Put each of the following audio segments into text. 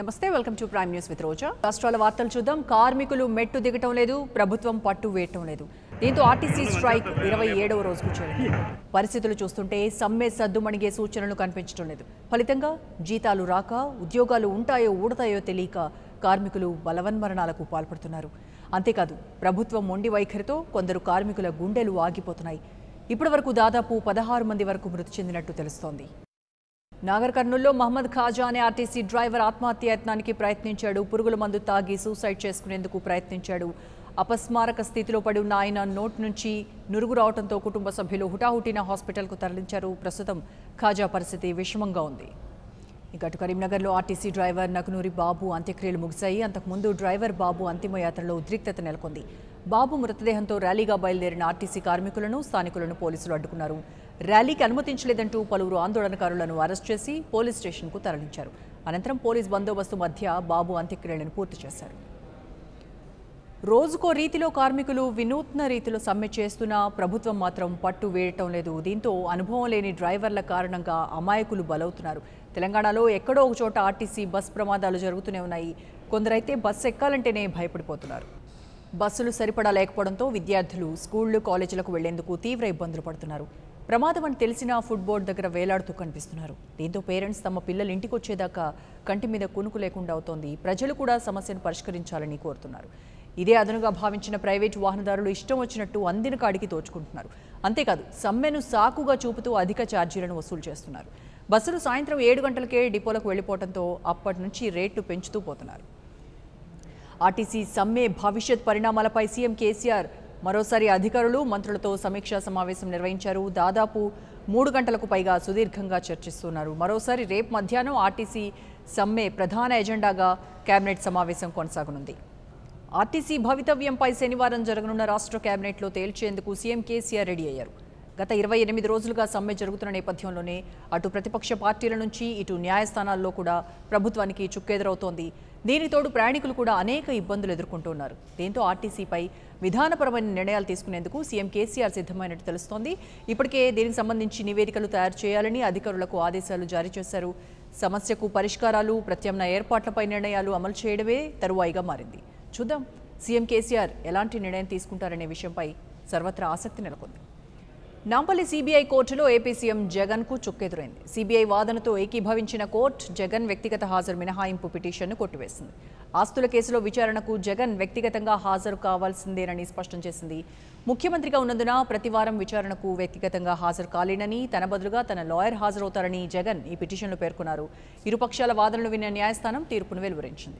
నమస్తే welcome to prime news with Roja రాష్ట్రాల వార్తలు చూద్దాం కార్మికులు మెట్టు దిగటం లేదు ప్రభుత్వం పట్టు వేయటం లేదు దీంతో ఆర్టీసీ స్ట్రైక్ ఇరవై ఏడవ రోజుకు చేరింది పరిస్థితులు చూస్తుంటే సమ్మె సద్దుమణిగే సూచనలు కనిపించడం లేదు ఫలితంగా జీతాలు రాక ఉద్యోగాలు ఉంటాయో ఊడతాయో తెలియక కార్మికులు బలవన్మరణాలకు పాల్పడుతున్నారు అంతేకాదు ప్రభుత్వం మొండి వైఖరితో కొందరు కార్మికుల గుండెలు ఆగిపోతున్నాయి ఇప్పటివరకు దాదాపు పదహారు మంది వరకు మృతి చెందినట్టు తెలుస్తోంది నాగర్ కర్నూల్లో మహమ్మద్ ఖాజా అనే ఆర్టీసీ డ్రైవర్ ఆత్మహత్యాయత్నానికి ప్రయత్నించాడు పురుగుల మందు తాగి సూసైడ్ చేసుకునేందుకు ప్రయత్నించాడు అపస్మారక స్థితిలో పడి ఉన్న ఆయన నోట్ నుంచి నురుగు రావడంతో కుటుంబ సభ్యులు హుటాహుటిన హాస్పిటల్కు తరలించారు ప్రస్తుతం ఖాజా పరిస్థితి విషమంగా ఉంది ఇక అటు కరీంనగర్లో ఆర్టీసీ డ్రైవర్ నకునూరి బాబు అంత్యక్రియలు ముగిశాయి అంతకుముందు డ్రైవర్ బాబు అంతిమయాత్రలో ఉద్రిక్తత నెలకొంది బాబు మృతదేహంతో ర్యాలీగా బయలుదేరిన ఆర్టీసీ కార్మికులను స్థానికులను పోలీసులు అడ్డుకున్నారు ర్యాలీకి అనుమతించలేదంటూ పలువురు ఆందోళనకారులను అరెస్ట్ చేసి పోలీస్ స్టేషన్కు తరలించారు అనంతరం పోలీస్ బందోబస్తు మధ్య బాబు అంత్యక్రియలను పూర్తి చేశారు రోజుకో రీతిలో కార్మికులు వినూత్న రీతిలో సమ్మె చేస్తున్నా ప్రభుత్వం మాత్రం పట్టు వేయటం లేదు దీంతో అనుభవం లేని డ్రైవర్ల కారణంగా అమాయకులు బలవుతున్నారు తెలంగాణలో ఎక్కడో ఒక చోట ఆర్టీసీ బస్ ప్రమాదాలు జరుగుతూనే ఉన్నాయి కొందరైతే బస్సు ఎక్కాలంటేనే భయపడిపోతున్నారు బస్సులు సరిపడా లేకపోవడంతో విద్యార్థులు స్కూళ్లు కాలేజీలకు వెళ్లేందుకు తీవ్ర ఇబ్బందులు పడుతున్నారు ప్రమాదం అని తెలిసినా ఫుడ్ బోర్డు దగ్గర వేలాడుతూ కనిపిస్తున్నారు దీంతో పేరెంట్స్ తమ పిల్లలు ఇంటికి వచ్చేదాకా కంటి మీద కునుకు లేకుండా అవుతోంది ప్రజలు కూడా సమస్యను పరిష్కరించాలని కోరుతున్నారు ఇదే అదనుగా భావించిన ప్రైవేటు వాహనదారులు ఇష్టం వచ్చినట్టు అందిన కాడికి దోచుకుంటున్నారు అంతేకాదు సమ్మెను సాకుగా చూపుతూ అధిక ఛార్జీలను వసూలు చేస్తున్నారు బస్సులు సాయంత్రం ఏడు గంటలకే డిపోలకు వెళ్లిపోవడంతో అప్పటి నుంచి రేట్లు పెంచుతూ పోతున్నారు ఆర్టీసీ సమ్మె భవిష్యత్ పరిణామాలపై సీఎం కేసీఆర్ మరోసారి అధికారులు మంత్రులతో సమీక్షా సమావేశం నిర్వహించారు దాదాపు మూడు గంటలకు పైగా సుదీర్ఘంగా చర్చిస్తున్నారు మరోసారి రేపు మధ్యాహ్నం ఆర్టీసీ సమ్మె ప్రధాన ఎజెండాగా కేబినెట్ సమావేశం కొనసాగనుంది ఆర్టీసీ భవితవ్యంపై శనివారం జరగనున్న రాష్ట్ర కేబినెట్లో తేల్చేందుకు సీఎం కేసీఆర్ రెడీ అయ్యారు గత ఇరవై ఎనిమిది రోజులుగా సమ్మె జరుగుతున్న నేపథ్యంలోనే అటు ప్రతిపక్ష పార్టీల నుంచి ఇటు న్యాయస్థానాల్లో కూడా ప్రభుత్వానికి చుక్కెదురవుతోంది దీనితోడు ప్రయాణికులు కూడా అనేక ఇబ్బందులు ఎదుర్కొంటున్నారు దీంతో ఆర్టీసీపై విధానపరమైన నిర్ణయాలు తీసుకునేందుకు సీఎం కేసీఆర్ సిద్ధమైనట్టు తెలుస్తోంది ఇప్పటికే దీనికి సంబంధించి నివేదికలు తయారు చేయాలని అధికారులకు ఆదేశాలు జారీ చేశారు సమస్యకు పరిష్కారాలు ప్రత్యామ్నాయ ఏర్పాట్లపై నిర్ణయాలు అమలు చేయడమే తరువాయిగా మారింది చూద్దాం సీఎం కేసీఆర్ ఎలాంటి నిర్ణయం తీసుకుంటారనే విషయంపై సర్వత్రా ఆసక్తి నెలకొంది నాంపల్లి సీబీఐ కోర్టులో ఏపీ సీఎం జగన్కు చుక్కెదురైంది సీబీఐ వాదనతో ఏకీభవించిన కోర్టు జగన్ వ్యక్తిగత హాజరు మినహాయింపు పిటిషన్ను కొట్టివేసింది ఆస్తుల కేసులో విచారణకు జగన్ వ్యక్తిగతంగా హాజరు కావాల్సిందేనని స్పష్టం చేసింది ముఖ్యమంత్రిగా ఉన్నందున ప్రతివారం విచారణకు వ్యక్తిగతంగా హాజరు కాలేనని తన బదులుగా తన లాయర్ హాజరవుతారని జగన్ ఈ పిటిషన్లో పేర్కొన్నారు ఇరుపక్షాల వాదనలు విన్న న్యాయస్థానం తీర్పును వెలువరించింది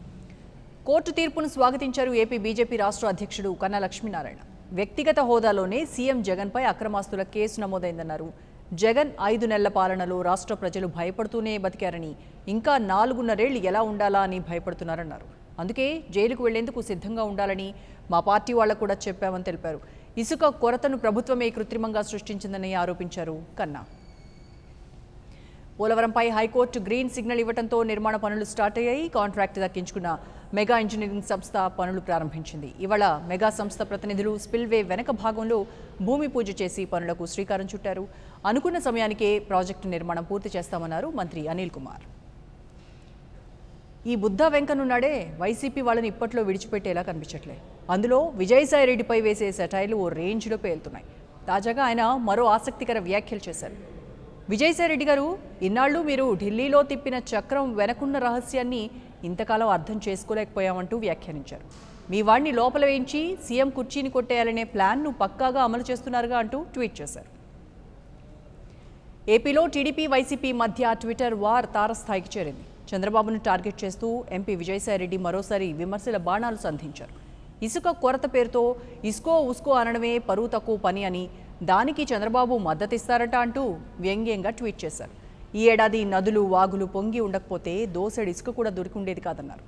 కోర్టు తీర్పును స్వాగతించారు ఏపీ బీజేపీ రాష్ట్ర అధ్యక్షుడు కన్నా లక్ష్మీనారాయణ వ్యక్తిగత హోదాలోనే సీఎం జగన్పై అక్రమాస్తుల కేసు నమోదైందన్నారు జగన్ ఐదు నెలల పాలనలో రాష్ట్ర ప్రజలు భయపడుతూనే బతికారని ఇంకా నాలుగున్నరేళ్లు ఎలా ఉండాలా అని భయపడుతున్నారన్నారు అందుకే జైలుకు వెళ్లేందుకు సిద్ధంగా ఉండాలని మా పార్టీ వాళ్లకు కూడా చెప్పామని తెలిపారు ఇసుక కొరతను ప్రభుత్వమే కృత్రిమంగా సృష్టించిందని ఆరోపించారు కన్నా పోలవరంపై హైకోర్టు గ్రీన్ సిగ్నల్ ఇవ్వడంతో నిర్మాణ పనులు స్టార్ట్ అయ్యాయి కాంట్రాక్ట్ దక్కించుకున్న మెగా ఇంజనీరింగ్ సంస్థ పనులు ప్రారంభించింది ఇవాళ మెగా సంస్థ ప్రతినిధులు స్పిల్వే వెనక భాగంలో భూమి పూజ చేసి పనులకు శ్రీకారం చుట్టారు అనుకున్న సమయానికే ప్రాజెక్టు నిర్మాణం పూర్తి చేస్తామన్నారు మంత్రి అనిల్ కుమార్ ఈ బుద్ధ వెంకనున్నాడే వైసీపీ వాళ్ళని ఇప్పట్లో విడిచిపెట్టేలా కనిపించట్లే అందులో విజయసాయి రెడ్డిపై వేసే సెటైలు ఓ రేంజ్లో పేలుతున్నాయి తాజాగా ఆయన మరో ఆసక్తికర వ్యాఖ్యలు చేశారు విజయసాయి రెడ్డి గారు ఇన్నాళ్ళు మీరు ఢిల్లీలో తిప్పిన చక్రం వెనకున్న రహస్యాన్ని ఇంతకాలం అర్థం చేసుకోలేకపోయామంటూ వ్యాఖ్యానించారు మీ వాడిని లోపల వేయించి సీఎం కుర్చీని కొట్టేయాలనే ప్లాన్ను పక్కాగా అమలు చేస్తున్నారుగా అంటూ ట్వీట్ చేశారు ఏపీలో టీడీపీ వైసీపీ మధ్య ట్విట్టర్ వార్ తారస్థాయికి చేరింది చంద్రబాబును టార్గెట్ చేస్తూ ఎంపీ విజయసాయిరెడ్డి మరోసారి విమర్శల బాణాలు సంధించారు ఇసుక కొరత పేరుతో ఇస్కో ఉస్కో అనడమే పరువు తక్కువ పని అని దానికి చంద్రబాబు మద్దతిస్తారట అంటూ వ్యంగ్యంగా ట్వీట్ చేశారు ఈ ఏడాది నదులు వాగులు పొంగి ఉండకపోతే దోసెడు ఇసుక కూడా దొరికి ఉండేది కాదన్నారు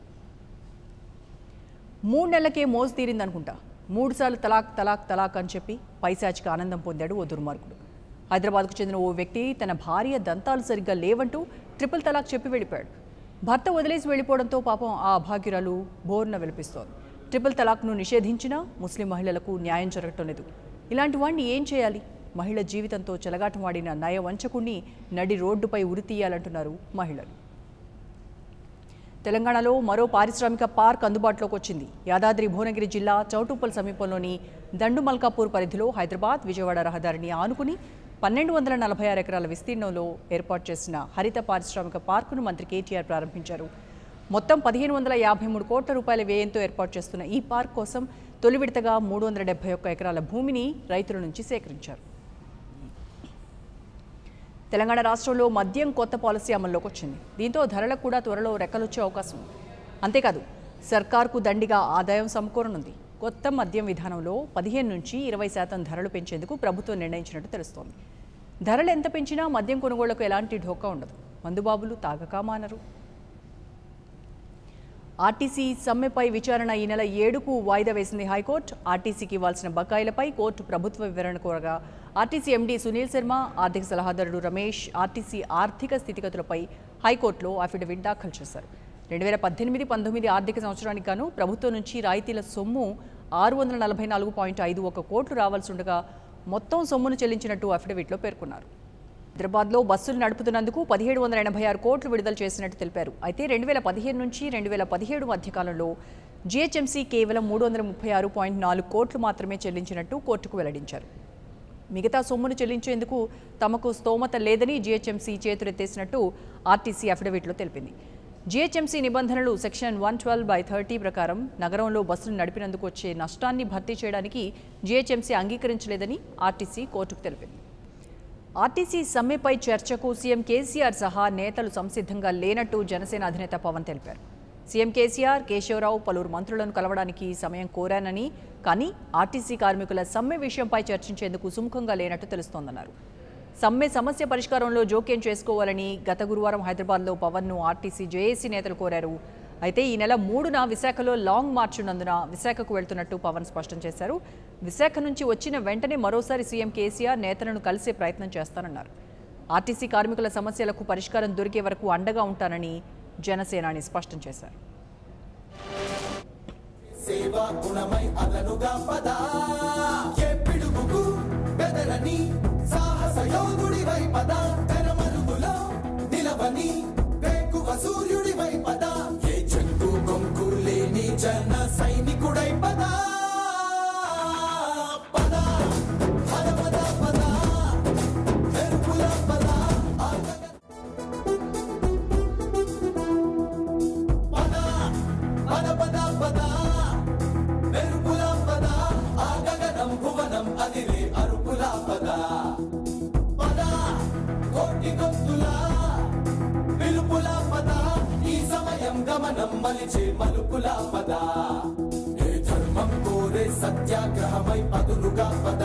మూడు నెలలకే మోజు తీరిందనుకుంటా మూడుసార్లు తలాక్ తలాక్ తలాక్ అని చెప్పి పైశాచిక ఆనందం పొందాడు ఓ దుర్మార్గుడు హైదరాబాద్కు చెందిన ఓ వ్యక్తి తన భార్య దంతాలు సరిగ్గా లేవంటూ ట్రిపుల్ తలాక్ చెప్పి వెళ్ళిపోయాడు భర్త వదిలేసి వెళ్ళిపోవడంతో పాపం ఆ అభాగ్యురాలు బోర్న విలిపిస్తోంది ట్రిపుల్ తలాక్ను నిషేధించినా ముస్లిం మహిళలకు న్యాయం జరగటం లేదు ఇలాంటి వాడిని ఏం చేయాలి మహిళ జీవితంతో చెలగాటమాడిన నయ వంచకుణ్ణి నడి రోడ్డుపై ఉరితీయాలంటున్నారు మహిళలు తెలంగాణలో మరో పారిశ్రామిక పార్క్ అందుబాటులోకి వచ్చింది యాదాద్రి భువనగిరి జిల్లా చౌటుప్పల్ సమీపంలోని దండుమల్కాపూర్ పరిధిలో హైదరాబాద్ విజయవాడ రహదారిని ఆనుకుని పన్నెండు వందల నలభై ఆరు ఎకరాల విస్తీర్ణంలో ఏర్పాటు చేసిన హరిత పారిశ్రామిక పార్కును మంత్రి కేటీఆర్ ప్రారంభించారు మొత్తం పదిహేను వందల యాభై మూడు కోట్ల రూపాయల వ్యయంతో ఏర్పాటు చేస్తున్న ఈ పార్క్ కోసం తొలి విడతగా మూడు వందల డెబ్బై ఒక్క ఎకరాల భూమిని రైతుల నుంచి సేకరించారు తెలంగాణ రాష్ట్రంలో మద్యం కొత్త పాలసీ అమల్లోకి వచ్చింది దీంతో ధరలకు కూడా త్వరలో రెక్కలొచ్చే అవకాశం ఉంది అంతేకాదు సర్కార్కు దండిగా ఆదాయం సమకూరనుంది కొత్త మద్యం విధానంలో పదిహేను నుంచి ఇరవై శాతం ధరలు పెంచేందుకు ప్రభుత్వం నిర్ణయించినట్టు తెలుస్తోంది ధరలు ఎంత పెంచినా మద్యం కొనుగోళ్లకు ఎలాంటి ఢోకా ఉండదు మందుబాబులు తాగక మానరు ఆర్టీసీ సమ్మెపై విచారణ ఈ నెల ఏడుకు వాయిదా వేసింది హైకోర్టు ఆర్టీసీకి ఇవ్వాల్సిన బకాయిలపై కోర్టు ప్రభుత్వ వివరణ కోరగా ఆర్టీసీ ఎండీ సునీల్ శర్మ ఆర్థిక సలహాదారుడు రమేష్ ఆర్టీసీ ఆర్థిక స్థితిగతులపై హైకోర్టులో అఫిడవిట్ దాఖలు చేశారు రెండు వేల పద్దెనిమిది పంతొమ్మిది ఆర్థిక సంవత్సరానికి గాను ప్రభుత్వం నుంచి రాయితీల సొమ్ము ఆరు వందల నలభై నాలుగు పాయింట్ ఐదు ఒక కోట్లు రావాల్సి ఉండగా మొత్తం సొమ్మును చెల్లించినట్టు అఫిడవిట్లో పేర్కొన్నారు హైదరాబాద్లో బస్సులు నడుపుతున్నందుకు పదిహేడు వందల ఎనభై ఆరు కోట్లు విడుదల చేసినట్టు తెలిపారు అయితే రెండు వేల పదిహేను నుంచి రెండు వేల పదిహేడు మధ్యకాలంలో జీహెచ్ఎంసీ కేవలం మూడు వందల ముప్పై ఆరు పాయింట్ నాలుగు కోట్లు మాత్రమే చెల్లించినట్టు కోర్టుకు వెల్లడించారు మిగతా సొమ్మును చెల్లించేందుకు తమకు స్తోమత లేదని జీహెచ్ఎంసీ చేతులెత్తేసినట్టు ఆర్టీసీ అఫిడవిట్లో తెలిపింది జీహెచ్ఎంసీ నిబంధనలు section one twelve by thirty ప్రకారం నగరంలో బస్సులు నడిపినందుకు వచ్చే నష్టాన్ని భర్తీ చేయడానికి జీహెచ్ఎంసీ అంగీకరించలేదని ఆర్టీసీ కోర్టుకు తెలిపింది ఆర్టీసీ సమ్మెపై చర్చకు సీఎం కేసీఆర్ సహా నేతలు సంసిద్ధంగా లేనట్టు జనసేన అధినేత పవన్ తెలిపారు సీఎం కేసీఆర్ కేశవరావు పలువురు మంత్రులను కలవడానికి సమయం కోరానని కానీ ఆర్టీసీ కార్మికుల సమ్మె విషయంపై చర్చించేందుకు సుముఖంగా లేనట్టు తెలుస్తోందన్నారు సమ్మె సమస్య పరిష్కారంలో జోక్యం చేసుకోవాలని గత గురువారం హైదరాబాద్లో పవన్ను ఆర్టీసీ జేఏసీ నేతలు కోరారు అయితే ఈ నెల మూడున విశాఖలో లాంగ్ మార్చ్ ఉన్నందున విశాఖకు వెళ్తున్నట్టు పవన్ స్పష్టం చేశారు విశాఖ నుంచి వచ్చిన వెంటనే మరోసారి సీఎం కేసీఆర్ నేతలను కలిసే ప్రయత్నం చేస్తానన్నారు ఆర్టీసీ కార్మికుల సమస్యలకు పరిష్కారం దొరికే వరకు అండగా ఉంటానని జనసేనాని స్పష్టం చేశారు సేవా గుణమై అదనుగా పద ఏ పిడుగుకు బెదరని సాహస యోధుడివై పద తెరమరుగులో నిలవని వేకువ సూర్యుడివై పద ఏ చెట్టు కొంకు లేని జన సైనికుడై పద పద పద పద పద మెరుపుల పద ఆగగ పద పద పద పద మెరుపుల పద ఆ గగనం భువనం అదిరే అరుపుల పద పద కోటి గొంతుల పిలుపుల పద ఈ సమయం గమనం మలిచే మలుపుల పద ఏ ధర్మం కోరే సత్యాగ్రహమై పదులుగా పద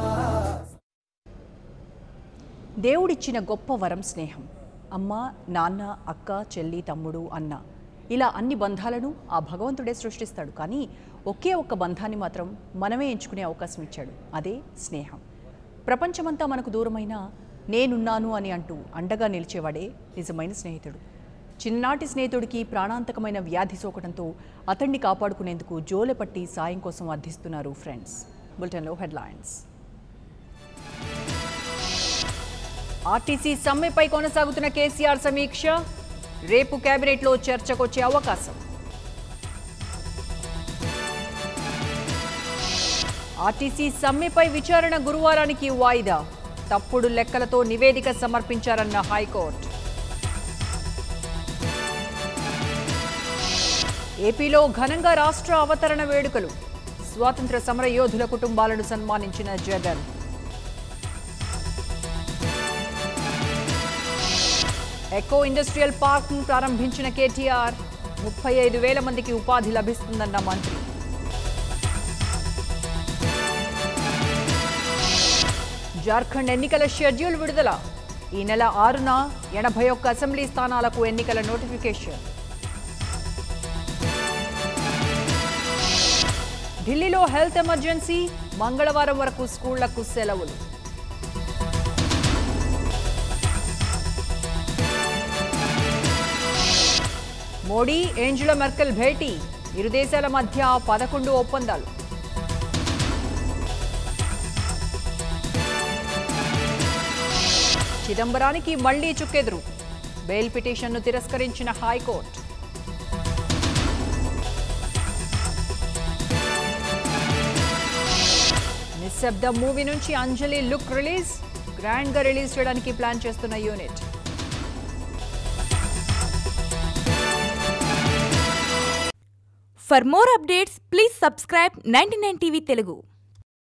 దేవుడిచ్చిన గొప్ప వరం స్నేహం అమ్మ నాన్న అక్క చెల్లి తమ్ముడు అన్న ఇలా అన్ని బంధాలను ఆ భగవంతుడే సృష్టిస్తాడు కానీ ఒకే ఒక్క బంధాన్ని మాత్రం మనమే ఎంచుకునే అవకాశం ఇచ్చాడు అదే స్నేహం ప్రపంచమంతా మనకు దూరమైన నేనున్నాను అని అంటూ అండగా నిలిచేవాడే నిజమైన స్నేహితుడు చిన్ననాటి స్నేహితుడికి ప్రాణాంతకమైన వ్యాధి సోకడంతో అతన్ని కాపాడుకునేందుకు జోలెపట్టి సాయం కోసం అర్థిస్తున్నారు ఫ్రెండ్స్ బులెటిన్లో హెడ్లైన్స్ ఆర్టీసీ సమ్మెపై కొనసాగుతున్న కేసీఆర్ సమీక్ష రేపు కేబినెట్లో చర్చకొచ్చే అవకాశం ఆర్టీసీ సమ్మెపై విచారణ గురువారానికి వాయిదా తప్పుడు లెక్కలతో నివేదిక సమర్పించారన్న హైకోర్టు ఏపీలో ఘనంగా రాష్ట్ర అవతరణ వేడుకలు స్వాతంత్ర సమర యోధుల కుటుంబాలను సన్మానించిన జగన్ ఎకో ఇండస్ట్రియల్ పార్క్ ను ప్రారంభించిన కేటీఆర్ ముప్పై ఐదు వేల మందికి ఉపాధి లభిస్తుందన్న మంత్రి జార్ఖండ్ ఎన్నికల షెడ్యూల్ విడుదల ఈ నెల ఆరున ఎనభై ఒక్క అసెంబ్లీ స్థానాలకు ఎన్నికల నోటిఫికేషన్ ఢిల్లీలో హెల్త్ ఎమర్జెన్సీ మంగళవారం వరకు స్కూళ్లకు సెలవులు మోడీ ఏంజెలా మెర్కెల్ భేటీ ఇరు దేశాల మధ్య పదకొండు ఒప్పందాలు చిదంబరానికి మళ్లీ చుక్కెదురు బెయిల్ పిటిషన్ను తిరస్కరించిన హైకోర్టు శబ్దం మూవీ నుంచి అంజలి లుక్ రిలీజ్ గ్రాండ్ గా రిలీజ్ చేయడానికి ప్లాన్ చేస్తున్న unit For more updates, please subscribe 99 TV Telugu.